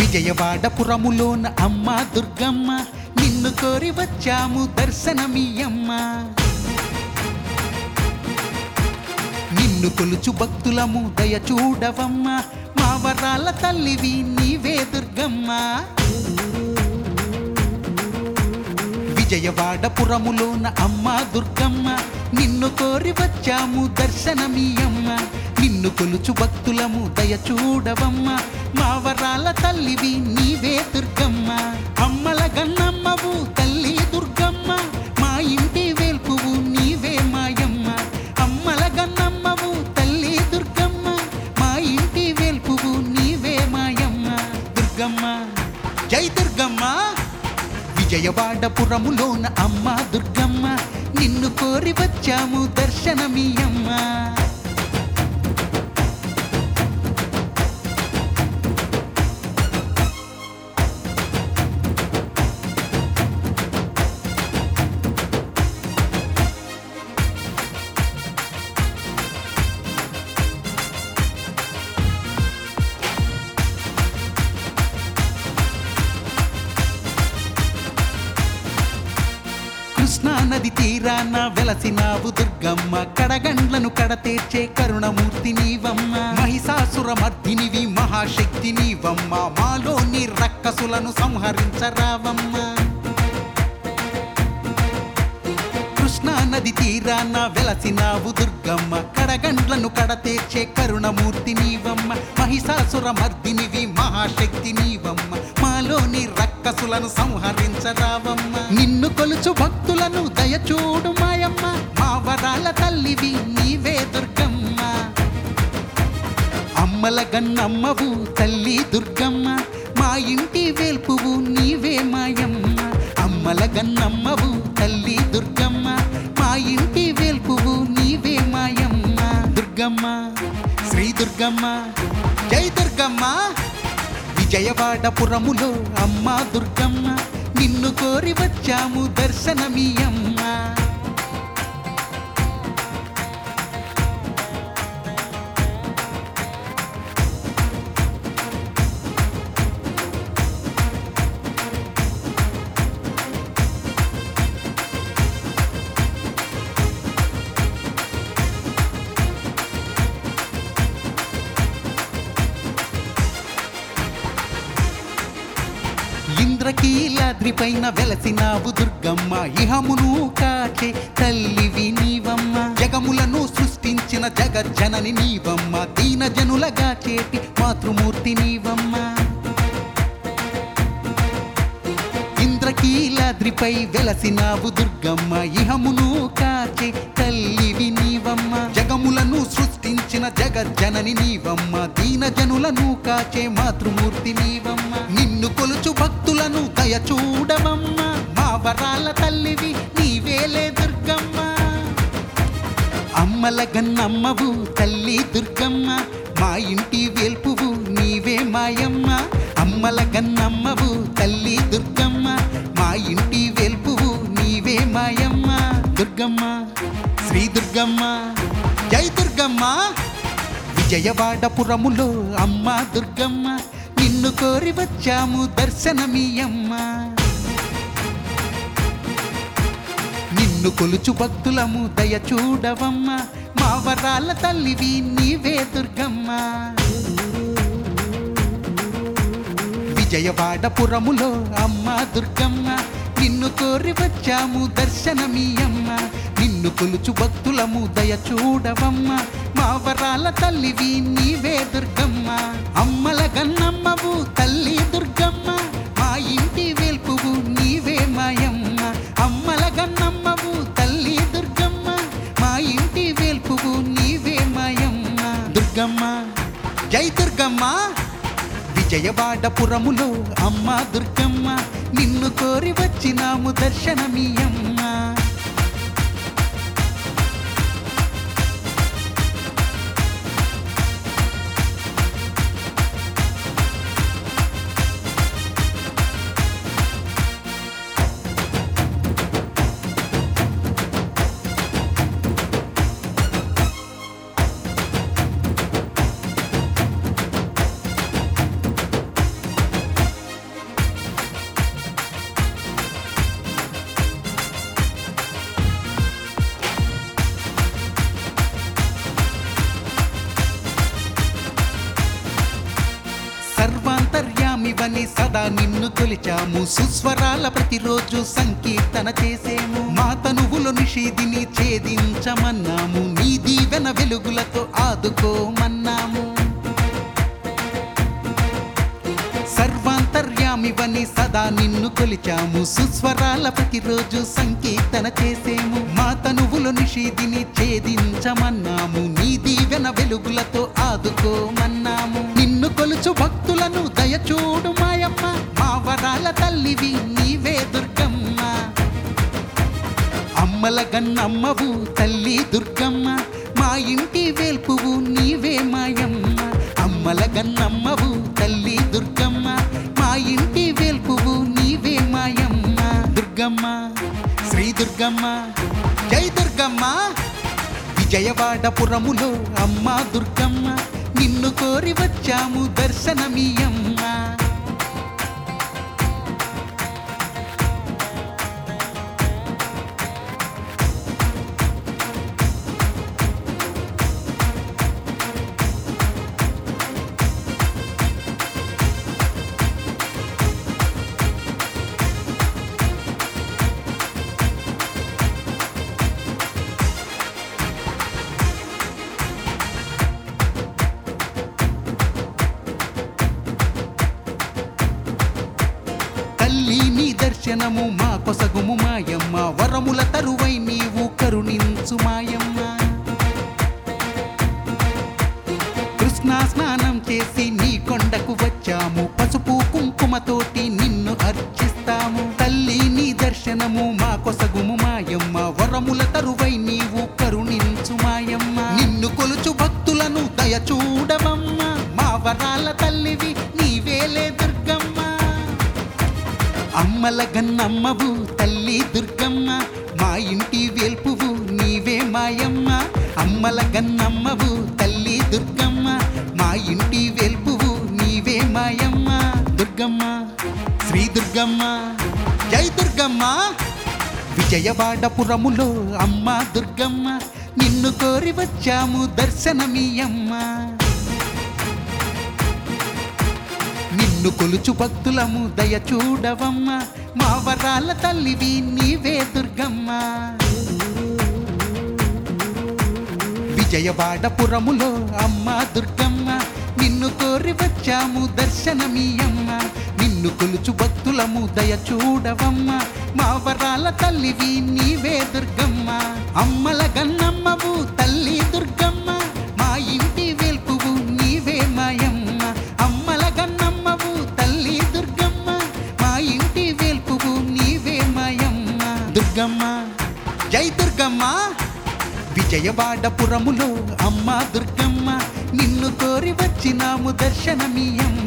విజయవాడపురములోన అమ్మ దుర్గమ్మ నిన్ను కోరి వచ్చాము దర్శనమీయమ్మ నిన్ను కొలుచు భక్తులము దయ చూడవమ్మ మా వరాల తల్లివి నీవే దుర్గమ్మ విజయవాడపురములోన అమ్మ దుర్గమ్మ నిన్ను కోరి వచ్చాము దర్శనమీయమ్మ నిన్ను కొలుచు భక్తులము దయ చూడవమ్మ మా వరాల తల్లివి నీవే దుర్గమ్మ అమ్మల గన్నమ్మవు తల్లి దుర్గమ్మ మా ఇంటి వేల్పువు నీవే మాయమ్మ అమ్మల గన్నమ్మవు తల్లి దుర్గమ్మ మా ఇంటి వేల్పువు నీవే మాయమ్మ దుర్గమ్మ జై దుర్గమ్మ విజయవాడపురములోన అమ్మ దుర్గమ్మ నిన్ను కోరి వచ్చాము దర్శనమీయమ్మ కృష్ణా నది తీరాన వెలసినావు దుర్గమ్మ కడగండ్లను కడతీర్చే కరుణమూర్తి నీవమ్మ మహిషాసుర మర్దినివి మహాశక్తి నీవమ్మ మాలోని రక్కసులను సంహరించరావమ్మ కృష్ణా నది తీరాన వెలసినావు దుర్గమ్మ కడగండ్లను కడతీర్చే కరుణమూర్తి నీవమ్మ మహిషాసుర మర్దినివి మహాశక్తి నీవమ్మ మాలోని రక్కసులను సంహరించరావమ్మ నిన్ను కొలుచు భక్తులను దయచూడు మాయమ్మ మా వరాల తల్లివి నీవే దుర్గమ్మ అమ్మల గన్నమ్మవు తల్లి దుర్గమ్మ మా ఇంటి వేల్పువు నీవే మాయమ్మ అమ్మల గన్నమ్మవు తల్లి దుర్గమ్మ మా ఇంటి వేల్పువు నీవే మాయమ్మ దుర్గమ్మ శ్రీ దుర్గమ్మ జై దుర్గమ్మ విజయవాడపురములో అమ్మ దుర్గమ్మ నిన్ను కోరి వచ్చాము దర్శనమీయమ్మ ఇంద్రకీలాద్రిపైన వెలసినావు దుర్గమ్మ ఇహమును కాచే తల్లివి నీవమ్మ జగములను సృష్టించిన జగజ్జనని నీవమ్మ దీన జనులగా చేటి మాతృమూర్తి నీవమ్మ ఇంద్రకీలాద్రిపై వెలసినావు దుర్గమ్మ ఇహమును కాచే తల్లివి నీవమ్మ జగములను సృష్టించిన జగజ్జనని నీవమ్మ దీన జనులను కాచే మాతృమూర్తి నీవమ్మ నిన్ను కొలుచు భక్తులను దయ చూడవమ్మ మా వరాల తల్లివి నీవేలే దుర్గమ్మ అమ్మల గన్నమ్మవు తల్లి దుర్గమ్మ మా ఇంటి వేల్పువు నీవే మాయమ్మ అమ్మల గన్నమ్మవు తల్లి దుర్గమ్మ మా ఇంటి వేల్పువు నీవే మాయమ్మ దుర్గమ్మ శ్రీ దుర్గమ్మ జై దుర్గమ్మ విజయవాడపురములో అమ్మ దుర్గమ్మ నిన్ను కోరి వచ్చాము దర్శనమీయమ్మ నిన్ను కొలుచు భక్తులము దయ చూడవమ్మ మా వరాల తల్లివి నీవే దుర్గమ్మ విజయవాడపురములో అమ్మ దుర్గమ్మ నిన్ను కోరి వచ్చాము దర్శనమీయమ్మ నిన్ను కొలుచు భక్తులము దయ చూడవమ్మ మా వరాల తల్లివి నీవే దుర్గమ్మ అమ్మల గన్నమ్మవు తల్లి దుర్గమ్మ మా ఇంటి వేల్పువు నీవే మాయమ్మ అమ్మల గన్నమ్మవు తల్లి దుర్గమ్మ మా ఇంటి వేల్పువు నీవే మాయమ్మ దుర్గమ్మ జై దుర్గమ్మ విజయవాడపురములో అమ్మ దుర్గమ్మ నిన్ను కోరి వచ్చినాము దర్శనమీయమ్మ అంతర్యామివని సదా నిన్ను కొలిచాము సుస్వరాల ప్రతిరోజు సంకీర్తన చేసేము మా తనువులు నిషేధిని ఛేదించమన్నాము నీ దీవెన వెలుగులతో ఆదుకోమన్నాము సర్వాంతర్యామివని సదా నిన్ను కొలిచాము సుస్వరాల ప్రతిరోజు సంకీర్తన చేసేము మా తనువులు నిషేధిని ఛేదించమన్నాము నీ దీవెన వెలుగులతో ఆదుకోమన్నాము నిన్ను కొలుచు భక్తులను దయచూడు మాయమ్మ మా వరాల తల్లివి నీవే దుర్గమ్మ అమ్మల గన్నమ్మవు తల్లి దుర్గమ్మ మా ఇంటి వేల్పువు నీవే మాయమ్మ అమ్మల గన్నమ్మవు తల్లి దుర్గమ్మ మా ఇంటి వేల్పువు నీవే మాయమ్మ దుర్గమ్మ శ్రీ దుర్గమ్మ జై దుర్గమ్మ విజయవాడపురములో అమ్మ దుర్గమ్మ నిన్ను కోరి వచ్చాము దర్శనమీయమ్మ తల్లి నీ దర్శనము మా కొసగుము మాయమ్మ వరముల తరువై నీవు కరుణించు మాయమ్మ కృష్ణా స్నానం చేసి నీ కొండకు వచ్చాము పసుపు కుంకుమతోటి నిన్ను అర్చిస్తాము తల్లి నీ దర్శనము మా కొసగుము మాయమ్మ వరముల తరువై నీవు కరుణించు మాయమ్మ నిన్ను కొలుచు భక్తులను దయ చూడవమ్మ మా వరాల తల్లివి నీవేలే దుర్గమ్మ అమ్మల గన్నమ్మవు తల్లి దుర్గమ్మ మా ఇంటి వేల్పువు నీవే మాయమ్మ అమ్మల గన్నమ్మవు తల్లి దుర్గమ్మ మా ఇంటి వేల్పువు నీవే మాయమ్మ దుర్గమ్మ శ్రీ దుర్గమ్మ జై దుర్గమ్మ విజయవాడపురములో అమ్మ దుర్గమ్మ నిన్ను కోరి వచ్చాము దర్శనమీయమ్మ నిన్ను కొలుచు భక్తులము దయ చూడవమ్మ మా వరాల తల్లివి నీవే దుర్గమ్మ విజయవాడపురములో అమ్మ దుర్గమ్మ నిన్ను కోరి వచ్చాము దర్శనమీయమ్మ నిన్ను కొలుచు భక్తులము దయ చూడవమ్మ మా వరాల తల్లివి నీవే దుర్గమ్మ అమ్మల గన్నమ్మవు తల్లి దుర్గమ్మ మా ఇంటి వెల్పువు నీవే మాయమ్మ అమ్మల గన్నమ్మవు తల్లి దుర్గమ్మ మా ఇంటి వేల్పువు నీవే మాయమ్మ దుర్గమ్మ జై దుర్గమ్మ విజయవాడపురములో అమ్మ దుర్గమ్మ నిన్ను కోరి వచ్చినాము దర్శనమీయమ్మ